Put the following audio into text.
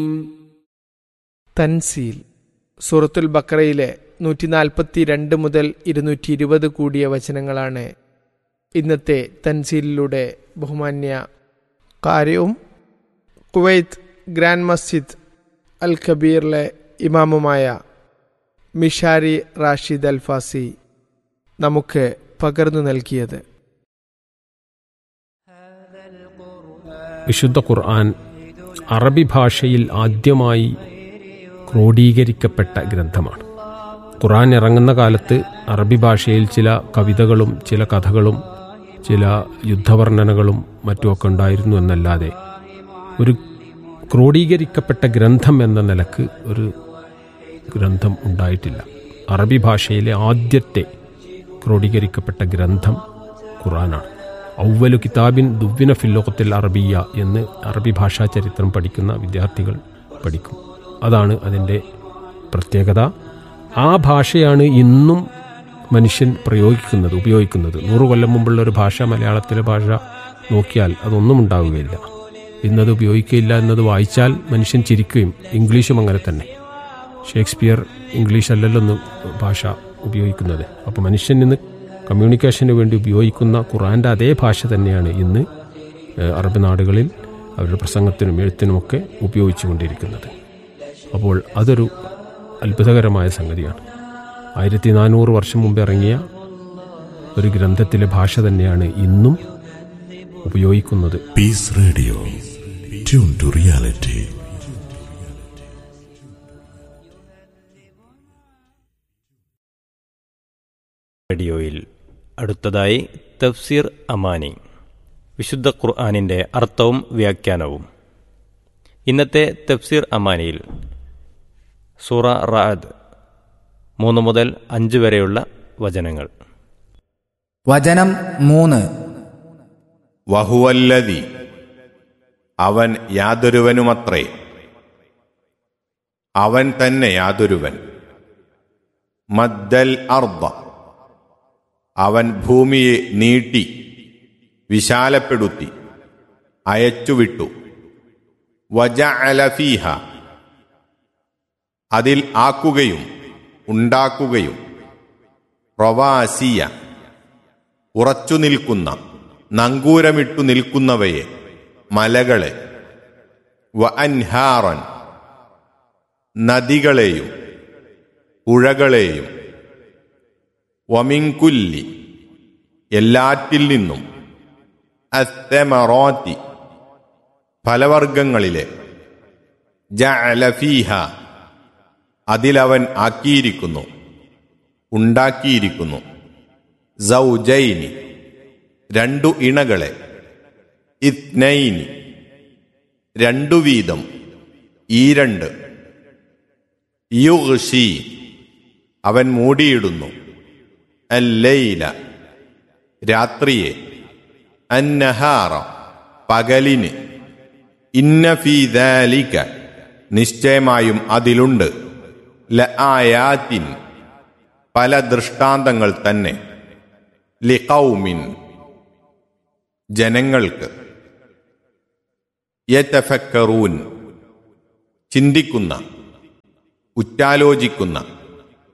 തൻസീൽ സൂറത്തുൽ ബക്കറയിലെ നൂറ്റി നാൽപ്പത്തി രണ്ട് മുതൽ ഇരുന്നൂറ്റി ഇരുപത് കൂടിയ വചനങ്ങളാണ് ഇന്നത്തെ തൻസീലിലൂടെ ബഹുമാന്യ കാര്യവും കുവൈത്ത് ഗ്രാൻഡ് മസ്ജിദ് അൽ കബീറിലെ ഇമാമുമായ മിഷാരി റാഷിദ് അൽഫാസി നമുക്ക് പകർന്നു നൽകിയത് വിശുദ്ധ ഖുർആൻ അറബി ഭാഷയിൽ ആദ്യമായി ക്രോഡീകരിക്കപ്പെട്ട ഗ്രന്ഥമാണ് ഖുർആൻ ഇറങ്ങുന്ന കാലത്ത് അറബി ഭാഷയിൽ ചില കവിതകളും ചില കഥകളും ചില യുദ്ധവർണ്ണനകളും മറ്റുമൊക്കെ ഉണ്ടായിരുന്നു എന്നല്ലാതെ ഒരു ക്രോഡീകരിക്കപ്പെട്ട ഗ്രന്ഥം എന്ന നിലക്ക് ഒരു ഗ്രന്ഥം ഉണ്ടായിട്ടില്ല അറബി ഭാഷയിലെ ആദ്യത്തെ ക്രോഡീകരിക്കപ്പെട്ട ഗ്രന്ഥം ഖുറാനാണ് ഔവലു കിതാബിൻ ദുവ്വിന ഫില്ലോകത്തിൽ അറബിയ എന്ന് അറബി ഭാഷാ ചരിത്രം പഠിക്കുന്ന വിദ്യാർത്ഥികൾ പഠിക്കും അതാണ് അതിൻ്റെ പ്രത്യേകത ആ ഭാഷയാണ് ഇന്നും മനുഷ്യൻ പ്രയോഗിക്കുന്നത് ഉപയോഗിക്കുന്നത് നൂറു കൊല്ലം മുമ്പുള്ള ഒരു ഭാഷ മലയാളത്തിലെ ഭാഷ നോക്കിയാൽ അതൊന്നും ഉണ്ടാവുകയില്ല ഇന്നത് ഉപയോഗിക്കുകയില്ല എന്നത് വായിച്ചാൽ മനുഷ്യൻ ചിരിക്കുകയും ഇംഗ്ലീഷും അങ്ങനെ തന്നെ ഷേക്സ്പിയർ ഇംഗ്ലീഷ് അല്ലല്ലോ ഒന്ന് ഭാഷ ഉപയോഗിക്കുന്നത് അപ്പോൾ മനുഷ്യൻ ഇന്ന് കമ്മ്യൂണിക്കേഷന് വേണ്ടി ഉപയോഗിക്കുന്ന ഖുറാൻ്റെ അതേ ഭാഷ തന്നെയാണ് ഇന്ന് ഏഹ്, അറബ് നാടുകളിൽ അവരുടെ പ്രസംഗത്തിനും എഴുത്തിനുമൊക്കെ ഉപയോഗിച്ചു കൊണ്ടിരിക്കുന്നത് അപ്പോൾ അതൊരു അത്ഭുതകരമായ സംഗതിയാണ് ആയിരത്തി നാനൂറ് വർഷം മുമ്പ് ഇറങ്ങിയ ഒരു ഗ്രന്ഥത്തിലെ ഭാഷ തന്നെയാണ് ഇന്നും ഉപയോഗിക്കുന്നത് Peace Radio. Tune to reality. റേഡിയോയിൽ അടുത്തതായി തഫ്സീർ അമാനി വിശുദ്ധ ഖുർആാനിൻ്റെ അർത്ഥവും വ്യാഖ്യാനവും ഇന്നത്തെ തഫ്സീർ അമാനിയിൽ സൂറ റാദ് മൂന്ന് മുതൽ അഞ്ച് വരെയുള്ള വചനങ്ങൾ വചനം മൂന്ന് വഹുവല്ലതി അവൻ യാതൊരുവനുമത്രേ അവൻ തന്നെ യാതൊരുവൻ മദ്ദൽ അർദ അവൻ ഭൂമിയെ നീട്ടി വിശാലപ്പെടുത്തി അയച്ചുവിട്ടു വജ അലഫീഹ അതിൽ ആക്കുകയും ഉണ്ടാക്കുകയും പ്രവാസിയ ഉറച്ചു നിൽക്കുന്ന നങ്കൂരമിട്ടു നിൽക്കുന്നവയെ മലകളെ വ അൻഹാറൻ നദികളെയും പുഴകളെയും വമിങ്കുല്ലി എല്ലാറ്റിൽ നിന്നും അസ്തമറോത്തി ഫലവർഗങ്ങളിലെ ജഅലഫീഹ അതിലവൻ ആക്കിയിരിക്കുന്നു ഉണ്ടാക്കിയിരിക്കുന്നു സൗജൈനി രണ്ടു ഇണകളെ ഇത്നൈനി രണ്ടു വീതം ഈ രണ്ട് യുഗ്ഷി അവൻ മൂടിയിടുന്നു അല്ലൈല രാത്രിയെ അന്നഹാറ പകലിന് ഇന്നഫീദാലിക നിശ്ചയമായും അതിലുണ്ട് ല ആയാത്തിൻ പല ദൃഷ്ടാന്തങ്ങൾ തന്നെ ലിഖൗമിൻ ജനങ്ങൾക്ക് യതഫക്കറൂൻ ചിന്തിക്കുന്ന ഉറ്റാലോചിക്കുന്ന